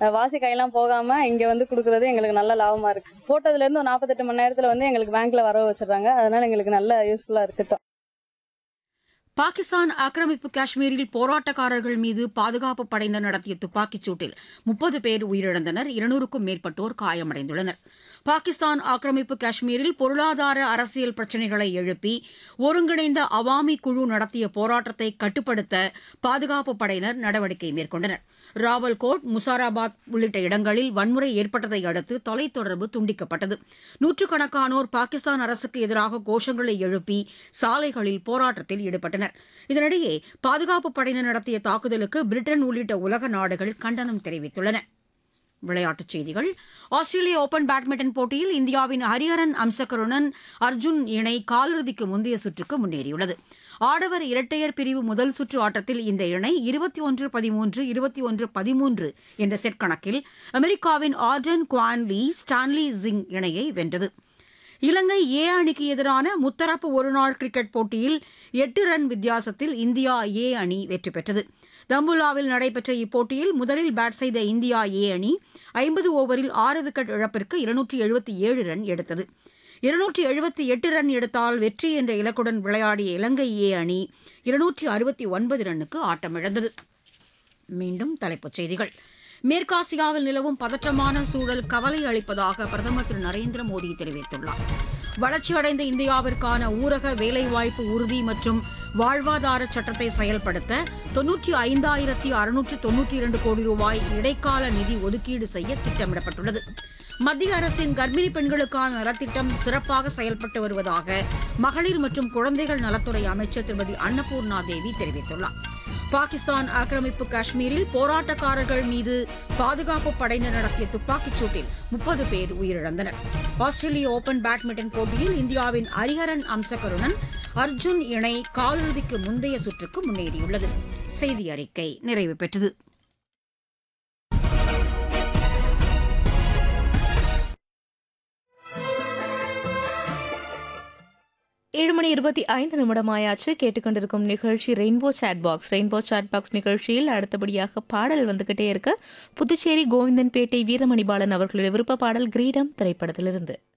அஹ் வாசி கையெல்லாம் போகாம இங்க வந்து கொடுக்கறது எங்களுக்கு நல்ல லாபமா இருக்கு போட்டதுல இருந்து ஒரு நாற்பத்தெட்டு மணி நேரத்துல வந்து எங்களுக்கு பேங்க்ல வரவு வச்சிடுறாங்க அதனால எங்களுக்கு நல்ல யூஸ்ஃபுல்லா இருக்கட்டும் பாகிஸ்தான் ஆக்கிரமிப்பு காஷ்மீரில் போராட்டக்காரர்கள் மீது பாதுகாப்பு படையினர் நடத்திய துப்பாக்கிச் சூட்டில் முப்பது பேர் உயிரிழந்தனர் இருநூறுக்கும் மேற்பட்டோர் காயமடைந்துள்ளனர் பாகிஸ்தான் ஆக்கிரமிப்பு காஷ்மீரில் பொருளாதார அரசியல் பிரச்சினைகளை எழுப்பி ஒருங்கிணைந்த அவாமி குழு நடத்திய போராட்டத்தை கட்டுப்படுத்த பாதுகாப்பு படையினர் நடவடிக்கை மேற்கொண்டனர் ராவல்கோட் முசாராபாத் உள்ளிட்ட இடங்களில் வன்முறை ஏற்பட்டதை அடுத்து தொலைத்தொடர்பு துண்டிக்கப்பட்டது நூற்றுக்கணக்கானோர் பாகிஸ்தான் அரசுக்கு எதிராக கோஷங்களை எழுப்பி சாலைகளில் போராட்டத்தில் ஈடுபட்டனர் இதனிடையே பாதுகாப்பு படையினர் நடத்திய தாக்குதலுக்கு பிரிட்டன் உள்ளிட்ட உலக நாடுகள் கண்டனம் தெரிவித்துள்ளன விளையாட்டுச் செய்திகள் ஆஸ்திரேலிய ஓபன் பேட்மிண்டன் போட்டியில் இந்தியாவின் ஹரிஹரன் அம்சகருணன் அர்ஜுன் இணை காலிறுதிக்கு முந்தைய சுற்றுக்கு முன்னேறியுள்ளது ஆடவர் இரட்டையர் பிரிவு முதல் சுற்று ஆட்டத்தில் இந்த இணை இருபத்தி ஒன்று பதிமூன்று இருபத்தி ஒன்று பதிமூன்று என்ற செட் கணக்கில் அமெரிக்காவின் ஆர்டன் குவான்லி ஸ்டான்லி ஜிங் இணையை வென்றது இலங்கை ஏ அணிக்கு எதிரான முத்தரப்பு ஒருநாள் கிரிக்கெட் போட்டியில் எட்டு ரன் வித்தியாசத்தில் இந்தியா ஏ அணி வெற்றி பெற்றது தம்புலாவில் நடைபெற்ற இப்போட்டியில் முதலில் பேட் செய்த இந்தியா ஏ அணி ஐம்பது ஓவரில் ஆறு விக்கெட் இழப்பிற்கு இருநூற்றி எழுபத்தி ஏழு ரன் எடுத்தது இருநூற்றி எழுபத்தி எட்டு ரன் எடுத்தால் வெற்றி என்ற இலக்குடன் விளையாடிய இலங்கை ஏ அணி இருநூற்றி அறுபத்தி ஒன்பது ரன்னுக்கு ஆட்டமிழந்தது மீண்டும் தலைப்புச் செய்திகள் மேற்காசியாவில் நிலவும் பதற்றமான சூழல் கவலை அளிப்பதாக பிரதமர் திரு நரேந்திர மோடி தெரிவித்துள்ளார் வளர்ச்சியடைந்த இந்தியாவிற்கான ஊரக வேலைவாய்ப்பு உறுதி மற்றும் வாழ்வாதார சட்டத்தை செயல்படுத்த தொன்னூற்றி ஐந்தாயிரத்தி அறுநூற்று தொன்னூற்றி இரண்டு கோடி ரூபாய் இடைக்கால நிதி ஒதுக்கீடு செய்ய திட்டமிடப்பட்டுள்ளது மத்திய அரசின் கர்ப்பிணி பெண்களுக்கான நலத்திட்டம் சிறப்பாக செயல்பட்டு வருவதாக மகளிர் மற்றும் குழந்தைகள் நலத்துறை அமைச்சர் திருமதி அன்னபூர்ணா தேவி தெரிவித்துள்ளார் பாகிஸ்தான் ஆக்கிரமிப்பு காஷ்மீரில் போராட்டக்காரர்கள் மீது பாதுகாப்பு படையினர் நடத்திய துப்பாக்கிச் சூட்டில் முப்பது பேர் உயிரிழந்தனர் ஆஸ்திரேலிய ஓபன் பேட்மிண்டன் போட்டியில் இந்தியாவின் ஹரிஹரன் அம்சகருணன் அர்ஜுன் இணை காலிறுதிக்கு முந்தைய சுற்றுக்கு முன்னேறியுள்ளது செய்தி அறிக்கை நிறைவு பெற்றது ஏழு மணி இருபத்தி ஐந்து நிமிடமாயாச்சு கேட்டுக்கொண்டிருக்கும் நிகழ்ச்சி rainbow chat box rainbow chat box நிகழ்ச்சியில் அடுத்தபடியாக பாடல் வந்துகிட்டே இருக்கு புதுச்சேரி கோவிந்தன்பேட்டை வீரமணி பாலன் அவர்களுடைய விருப்ப பாடல் கிரீடம் திரைப்படத்திலிருந்து